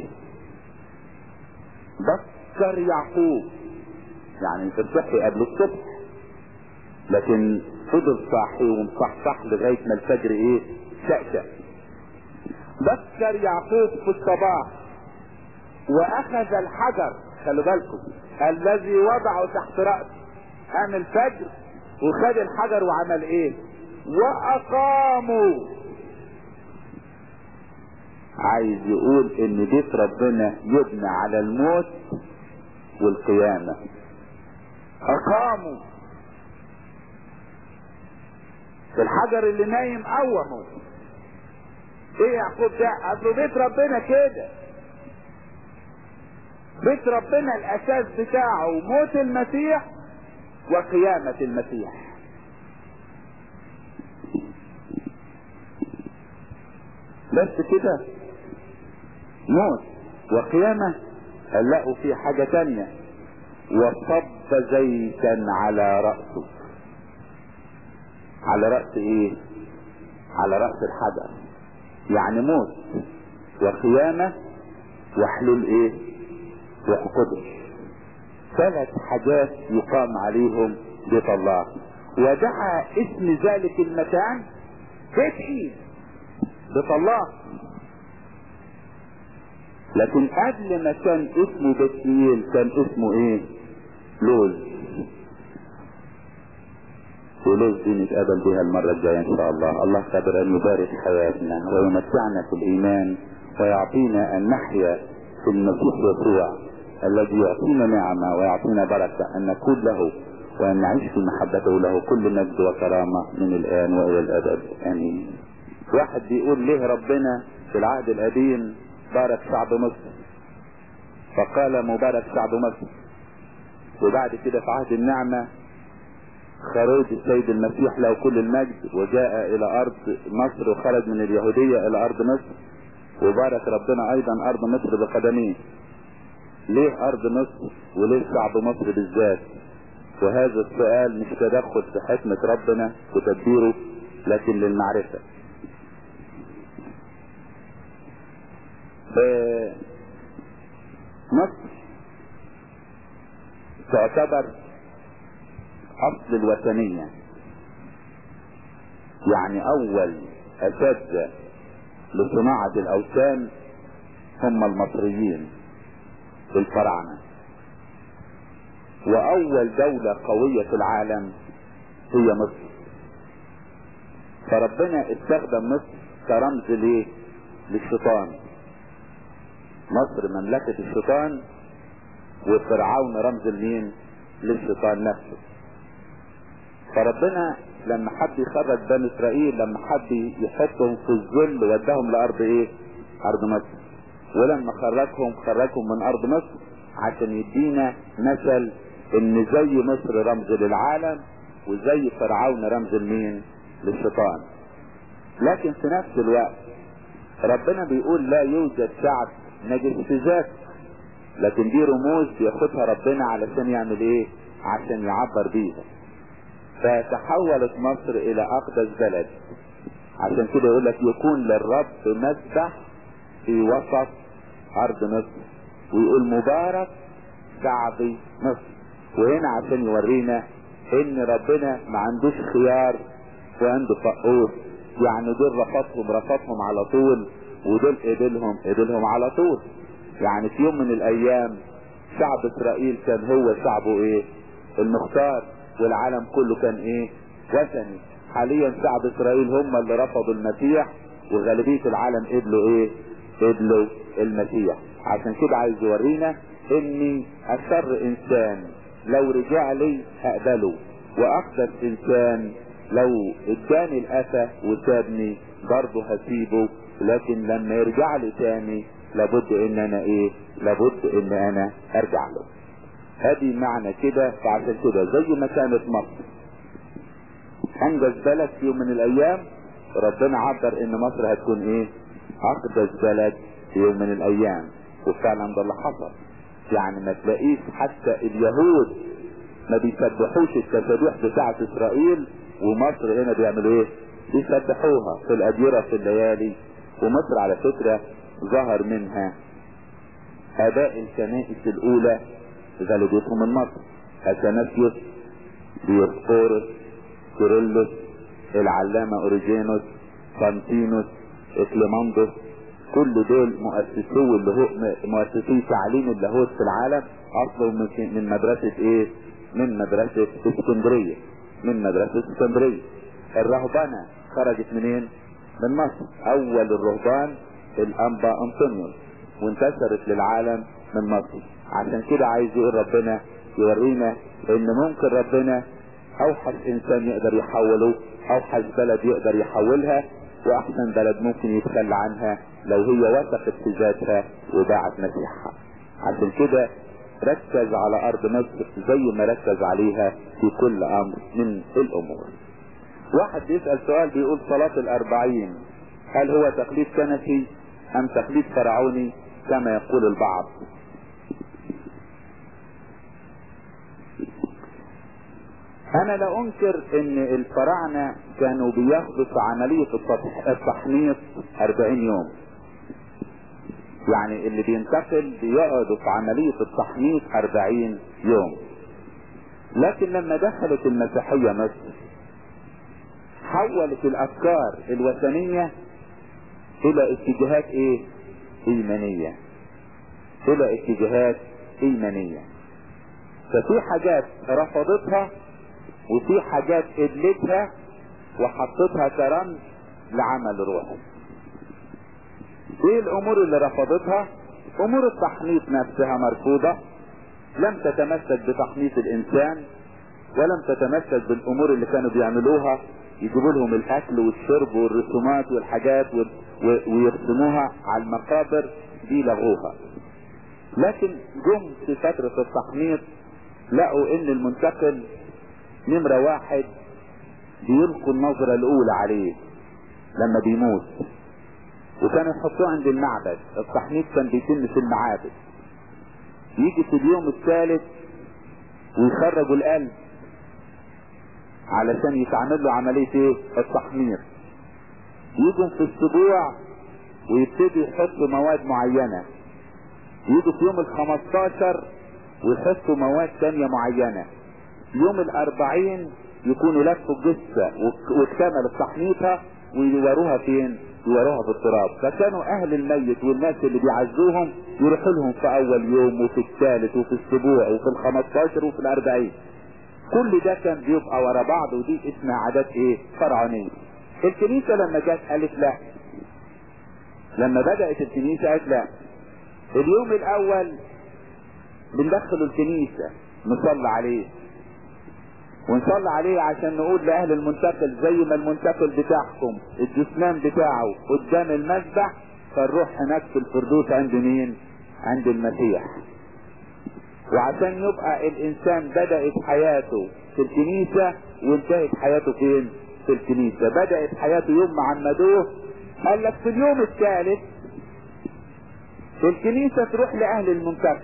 بكر يعقوب يعني الصبح قبل الصبح لكن فضل صاحي ومصحصح لغايه ما الفجر ايه شأشأ بكر يعقوب في الصباح واخذ الحجر خلوا بالكم الذي وضعه تحت رأسه قام الفجر وخد الحجر وعمل ايه واقاموا عايز يقول ان بيت ربنا يبنى على الموت والقيامة اقاموا الحجر اللي نايم قوموا ايه يعقوب ده اصل بيت ربنا كده بيت ربنا الاساس بتاعه موت المسيح وقيامة المسيح بس كده موت وقيامة لقوا في حاجة تانية وصب زيتا على رأسه على رأس ايه على رأس الحجر يعني موت وقيامة وحلول ايه روح قدس ثلاث حاجات يقام عليهم بيت الله ودعا اسم ذلك المكان بيت ايه بيت الله لكن قبل ما كان اسمه بيتيل كان اسمه ايه لوز ولوز دي نتقابل بها المرة الجاية ان شاء الله الله قادر ان يبارك حياتنا ويمتعنا في الايمان ويعطينا ان نحيا في المسيح يسوع الذي يعطينا نعمة ويعطينا بركة ان نكون له وان نعيش في محبته له كل مجد وكرامة من الان والى الابد امين واحد بيقول ليه ربنا في العهد القديم بارك شعب مصر فقال مبارك شعب مصر وبعد كده في عهد النعمة خروج السيد المسيح له كل المجد وجاء الى ارض مصر وخرج من اليهودية الى ارض مصر وبارك ربنا ايضا ارض مصر بقدميه ليه ارض مصر وليه شعب مصر بالذات وهذا السؤال مش تدخل في حكمة ربنا وتدبيره لكن للمعرفة مصر تعتبر اصل الوثنية يعني اول اساتذة لصناعة الاوثان هم المصريين الفراعنة واول دولة قوية في العالم هي مصر فربنا استخدم مصر كرمز ليه للشيطان مصر مملكة الشيطان وفرعون رمز لمين للشيطان نفسه فربنا لما حب يخرج بني اسرائيل لما حب يحطهم في الذل وداهم لارض ايه ارض مصر ولما خرجهم خرجهم من ارض مصر عشان يدينا مثل ان زي مصر رمز للعالم وزي فرعون رمز لمين للشيطان لكن في نفس الوقت ربنا بيقول لا يوجد شعب نجس في ذاته لكن دي رموز بياخدها ربنا علشان يعمل ايه عشان يعبر بيها فتحولت مصر الى اقدس بلد عشان كده يقول لك يكون للرب مسبح في وسط ارض مصر ويقول مبارك شعبي مصر وهنا عشان يورينا ان ربنا ما عندوش خيار وعنده فقور يعني دول رفضهم رفضهم على طول ودول قبلهم قبلهم على طول يعني في يوم من الايام شعب اسرائيل كان هو شعبه ايه المختار والعالم كله كان ايه وثني حاليا شعب اسرائيل هم اللي رفضوا المسيح وغالبية العالم قبلوا ايه قبلوا المسيح عشان كده عايز يورينا اني اشر انسان لو رجع لي هقبله واقدس انسان لو اداني الاسى وسابني برضه هسيبه لكن لما يرجع لي تاني لابد ان انا ايه لابد ان انا ارجع له هذه معنى كده فعشان كده زي ما كانت مصر انجز بلد في يوم من الايام ربنا عبر ان مصر هتكون ايه اقدس بلد في يوم من الايام وفعلا ده اللي حصل يعني ما تلاقيش حتى اليهود ما بيسبحوش التسابيح بتاعة اسرائيل ومصر هنا بيعملوا ايه بيسبحوها في الاديرة في الليالي ومصر على فكرة ظهر منها اباء الكنائس الاولى غالبيتهم من مصر اثناسيوس ديوسقورس كيرلس العلامة اوريجينوس كانتينوس اكليماندوس كل دول مؤسسو اللي هو مؤسسي تعليم اللاهوت في العالم اصلهم من من مدرسة ايه من مدرسة اسكندرية من مدرسة اسكندرية الرهبنة خرجت منين من مصر اول الرهبان الانبا انطونيوس وانتشرت للعالم من مصر عشان كده عايز يقول ربنا يورينا ان ممكن ربنا اوحش انسان يقدر يحوله اوحش بلد يقدر يحولها واحسن بلد ممكن يتخلى عنها لو هي وثقت في ذاتها وباعت مسيحها عشان كده ركز على ارض مصر زي ما ركز عليها في كل امر من الامور واحد بيسأل سؤال بيقول صلاة الاربعين هل هو تقليد كنسي ام تقليد فرعوني كما يقول البعض انا لا انكر ان الفراعنة كانوا بياخدوا في عملية التحنيط 40 يوم يعني اللي بينتقل بيقعدوا في عملية التحنيط 40 يوم لكن لما دخلت المسيحية مصر حولت الافكار الوثنية الى اتجاهات ايه ايمانية الى اتجاهات ايمانية ففي حاجات رفضتها وفي حاجات قبلتها وحطتها كرمز لعمل روحي ايه الامور اللي رفضتها امور التحنيط نفسها مرفوضة لم تتمسك بتحنيط الانسان ولم تتمسك بالامور اللي كانوا بيعملوها يجيبوا لهم الاكل والشرب والرسومات والحاجات و... و... ويرسموها على المقابر دي لغوها لكن جم في فترة التحنيط لقوا ان المنتقل نمرة واحد بيلقوا النظرة الاولى عليه لما بيموت وكانوا يحطوه عند المعبد التحنيط كان بيتم في المعابد يجي في اليوم الثالث ويخرجوا القلب علشان يتعمل له عملية ايه التحمير يجوا في الاسبوع ويبتدي يحطوا مواد معينة يجوا في يوم الخمستاشر ويحطوا مواد تانية معينة يوم الاربعين يكونوا لفوا الجثة واكتملت تحنيطها ويوروها فين يوروها في التراب فكانوا اهل الميت والناس اللي بيعزوهم يروحوا لهم في اول يوم وفي الثالث وفي الاسبوع وفي الخمستاشر وفي الاربعين كل ده كان بيبقى ورا بعض ودي اسمها عادات ايه فرعونية الكنيسة لما جت قالت لا لما بدأت الكنيسة قالت لا اليوم الاول بندخل الكنيسة نصلي عليه ونصلي عليه عشان نقول لأهل المنتقل زي ما المنتقل بتاعكم الجثمان بتاعه قدام المذبح فنروح هناك في الفردوس عند مين عند المسيح وعشان يبقى الانسان بدأت حياته في الكنيسة وانتهت حياته فين في الكنيسة بدأت حياته يوم ما عمدوه قال لك في اليوم الثالث في الكنيسة تروح لأهل المنتقل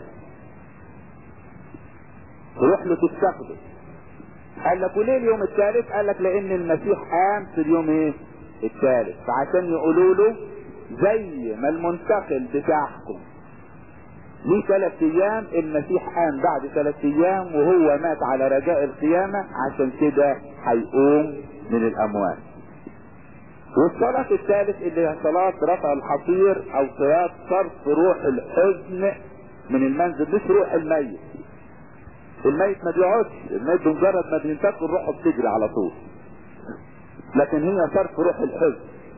تروح له تستقبل قال لك وليه اليوم الثالث قال لك لان المسيح قام في اليوم ايه الثالث فعشان يقولوا له زي ما المنتقل بتاعكم ليه ثلاث ايام المسيح قام بعد ثلاث ايام وهو مات على رجاء القيامة عشان كده هيقوم من الاموات والصلاة الثالث اللي هي صلاة رفع الحصير او صلاة صرف روح الحزن من المنزل مش روح الميت الميت ما بيقعدش الميت بمجرد ما بينتقل روحه بتجري على طول لكن هي صرف روح الحزن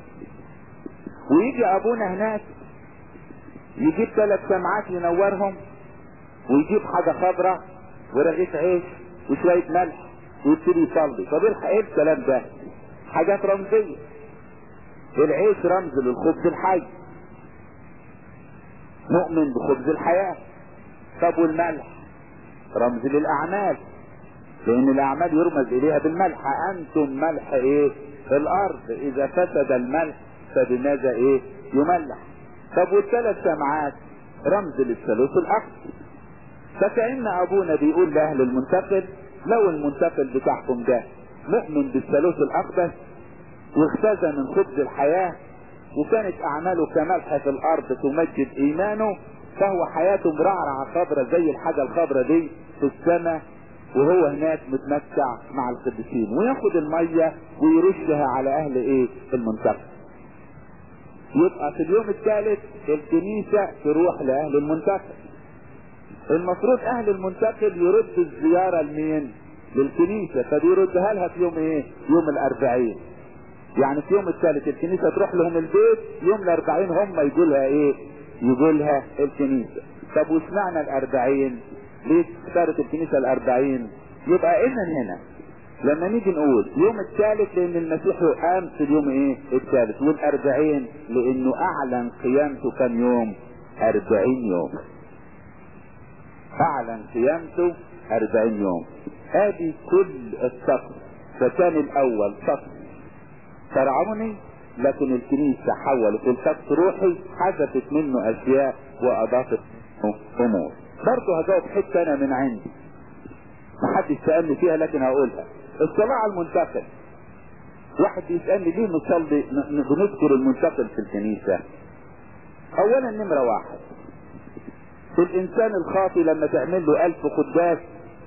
ويجي ابونا هناك يجيب ثلاث سمعات ينورهم ويجيب حاجة خضراء ورغيف عيش وشوية ملح ويبتدي يصلي طب ايه الكلام ده حاجات رمزية العيش رمز للخبز الحي نؤمن بخبز الحياة طب والملح رمز للأعمال لأن الأعمال يرمز إليها بالملح أنتم ملح إيه الأرض إذا فسد الملح فبماذا إيه يملح طب والثلاث سمعات رمز للثالوث الأقصى فكأن أبونا بيقول لأهل المنتقل لو المنتقل بتاعكم ده مؤمن بالثالوث الأقدس واختزى من خبز الحياة وكانت أعماله كملح في الأرض تمجد إيمانه فهو حياته مرعرعة خضرة زي الحاجة الخضرة دي في السماء وهو هناك متمتع مع القديسين وياخد المية ويرشها على أهل إيه المنتقل يبقى في اليوم الثالث الكنيسة تروح لأهل المنتقل المفروض أهل المنتقل يرد الزيارة لمين؟ للكنيسة فبيردها لها في يوم إيه؟ يوم الأربعين يعني في يوم الثالث الكنيسة تروح لهم البيت يوم الأربعين هم يقولها إيه؟ يقولها الكنيسة طب وش معنى الأربعين؟ ليه اختارت الكنيسة الأربعين؟ يبقى إذا هنا لما نيجي نقول يوم الثالث لان المسيح قام في اليوم ايه الثالث والاربعين لانه اعلن قيامته كم يوم اربعين يوم اعلن قيامته اربعين يوم ادي كل الطقس فكان الاول طقس فرعوني لكن الكنيسة حولت الطقس روحي حذفت منه اشياء واضافت امور برضه هجاوب حتة انا من عندي محدش سألني فيها لكن هقولها الصلاة على المنتقل واحد بيسألني ليه نصلي بنذكر المنتقل في الكنيسة اولا نمرة واحد الانسان الخاطي لما تعمل له الف قداس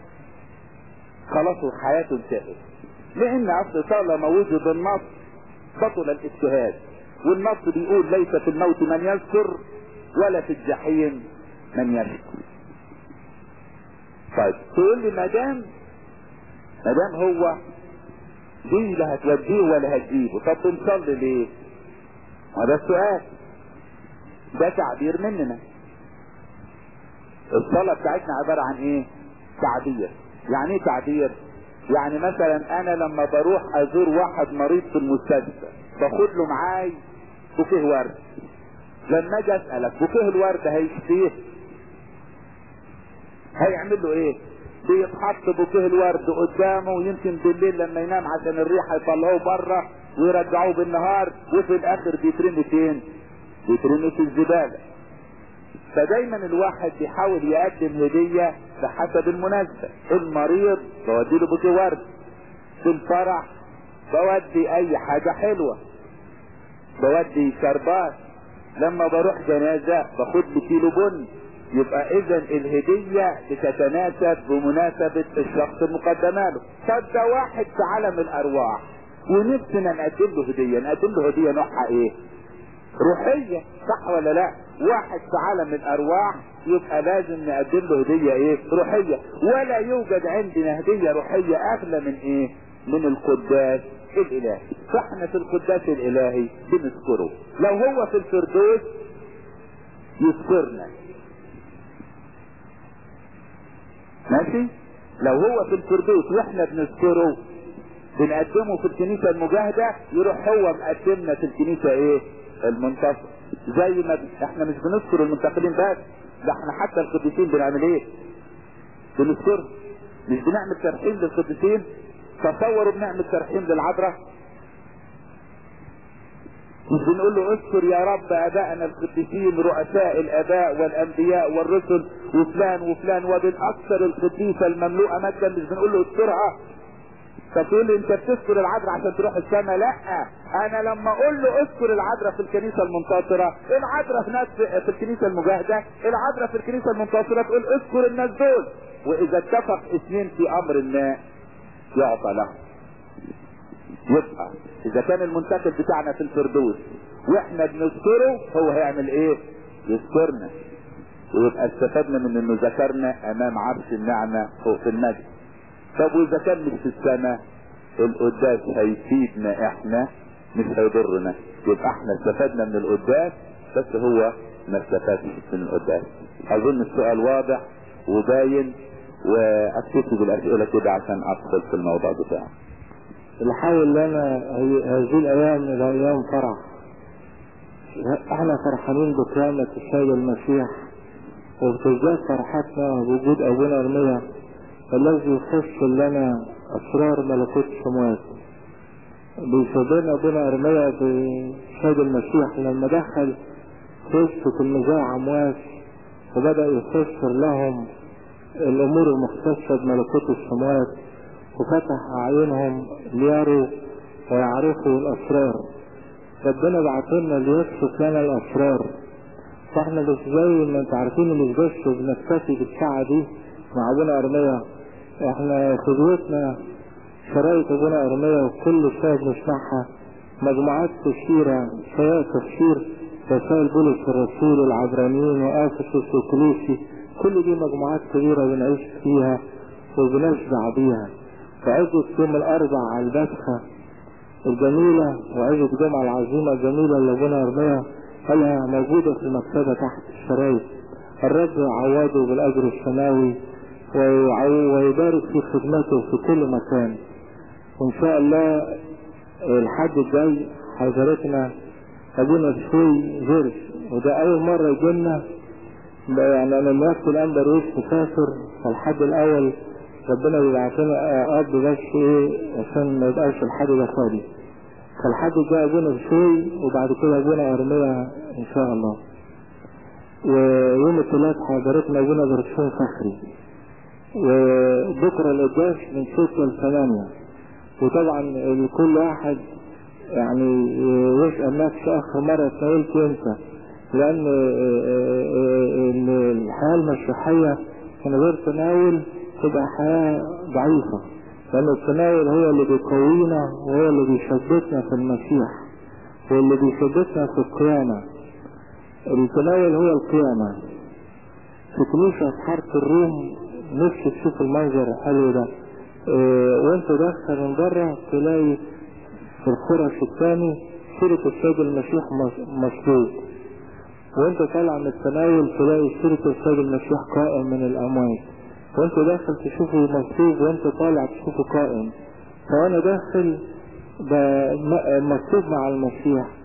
خلاص حياته انتهت لان اصل طالما وجد النص بطل الاجتهاد والنص بيقول ليس في الموت من يذكر ولا في الجحيم من يشكر طيب تقول لي ما دام ما دام هو دي لا هتوديه ولا هتجيبه طب بنصلي ليه؟ ما ده السؤال ده تعبير مننا الصلاة بتاعتنا عبارة عن ايه؟ تعبير يعني ايه تعبير؟ يعني مثلا انا لما بروح ازور واحد مريض في المستشفى باخد له معاي بوكيه ورد لما اجي اسالك بوكيه الورد هيشفيه هيعمل له ايه؟ بيتحط بوكيه الورد قدامه ويمكن بالليل لما ينام عشان الريحه يطلعوه بره ويرجعوه بالنهار وفي الاخر بيترمي فين؟ بيترمي في الزباله. فدايما الواحد بيحاول يقدم هديه بحسب المناسبه، المريض بودي له بوكيه ورد. في الفرح بودي اي حاجه حلوه. بودي شربات. لما بروح جنازه باخد لي كيلو بن يبقى اذا الهدية بتتناسب بمناسبة الشخص المقدمة له طب ده واحد في عالم الارواح ونفسنا نقدم له هدية نقدم له هدية نوعها ايه روحية صح ولا لا واحد في عالم الارواح يبقى لازم نقدم له هدية ايه روحية ولا يوجد عندنا هدية روحية اغلى من ايه من القداس الالهي فاحنا في القداس الالهي بنذكره لو هو في الفردوس يذكرنا ماشي لو هو في الفردوس واحنا بنذكره بنقدمه في الكنيسة المجاهدة يروح هو مقدمنا في الكنيسة ايه المنتصر زي ما ب... احنا مش بنذكر المنتقلين بس ده احنا حتى القديسين بنعمل ايه بنذكر مش بنعمل ترحيم للقديسين تصوروا بنعمل ترحيم للعذراء مش بنقول له اذكر يا رب ابائنا القديسين رؤساء الاباء والانبياء والرسل وفلان وفلان وبالاكثر القديسه المملوءه مجدا مش بنقول له اذكرها فتقول لي انت بتذكر العذراء عشان تروح السماء لا انا لما اقول له اذكر العذراء في الكنيسه المنتصره العذراء هناك في الكنيسه المجاهده العذراء في الكنيسه المنتصره تقول اذكر الناس دول واذا اتفق اثنين في امر ما يعطى له يبقى اذا كان المنتخب بتاعنا في الفردوس واحنا بنذكره هو هيعمل ايه يذكرنا ويبقى استفدنا من انه ذكرنا امام عرش النعمة فوق في المجد طب واذا كان مش في السماء القداس هيفيدنا احنا مش هيضرنا يبقى احنا استفدنا من القداس بس هو ما استفادش من القداس اظن السؤال واضح وباين واكتفي بالاسئله كده عشان ادخل في الموضوع بتاعي الحاول لنا هذه الايام الى ايام فرح احنا فرحانين بقيامة السيد المسيح وبتزداد فرحتنا بوجود ابونا ارميا الذي يفسر لنا اسرار ملكوت السماوات بيشبهنا ابونا ارميا بالسيد المسيح لما دخل قصة النزاع امواس وبدأ يفسر لهم الامور المختصة بملكوت السماوات وفتح اعينهم ليروا ويعرفوا الاسرار ربنا بعت لنا ليكشف لنا الاسرار فاحنا مش زي ما انت عارفين مش بس بنكتفي بالساعة دي مع ابونا ارميا احنا خدوتنا شرايط ابونا ارميا وكل شوية بنسمعها مجموعات تفسيرة سواء تفسير رسائل بولس الرسول العبرانيين وافسس وكلوسي كل دي مجموعات كبيرة بنعيش فيها وبنشبع بيها وعزة يوم الأربع على البسخة الجميلة وعزة الجمعة العظيمة الجميلة اللي ابونا ارميا قالها موجودة في المكتبة تحت الشرايط الرب يعوضه بالأجر السماوي ويبارك في خدمته في كل مكان وإن شاء الله الحد الجاي حضرتنا أبونا بشوي جرش وده أول مرة يجينا يعني أنا الوقت الآن درويش مسافر فالحد الأول ربنا بيبعت لنا أب بس إيه عشان ما يبقاش الحد ده فاضي فالحد الجاي أبونا بشوي وبعد كده أبونا أرميا إن شاء الله ويوم الثلاث حضرتنا أبونا برسوم فخري وبكرة القداس من ستة لثمانية وطبعا كل واحد يعني يسأل نفسه آخر مرة اتناولت امتى لأن الحياة المسيحية من غير تناول تبقى حياة ضعيفة لأن التناول هو اللي بيقوينا وهو اللي بيثبتنا في المسيح واللي بيثبتنا في القيامة التناول هو القيامة في كنيسة حارة الروم نفسي تشوف المنظر الحلو ده اه وانت داخل من بره تلاقي في الفرش الثاني سيرة السيد المسيح مصلوب وانت طالع من التناول تلاقي سيرة السيد المسيح قائم من الأموات وانت داخل تشوفه مصلوب وانت طالع تشوفه قائم فانا داخل مصلوب مع المسيح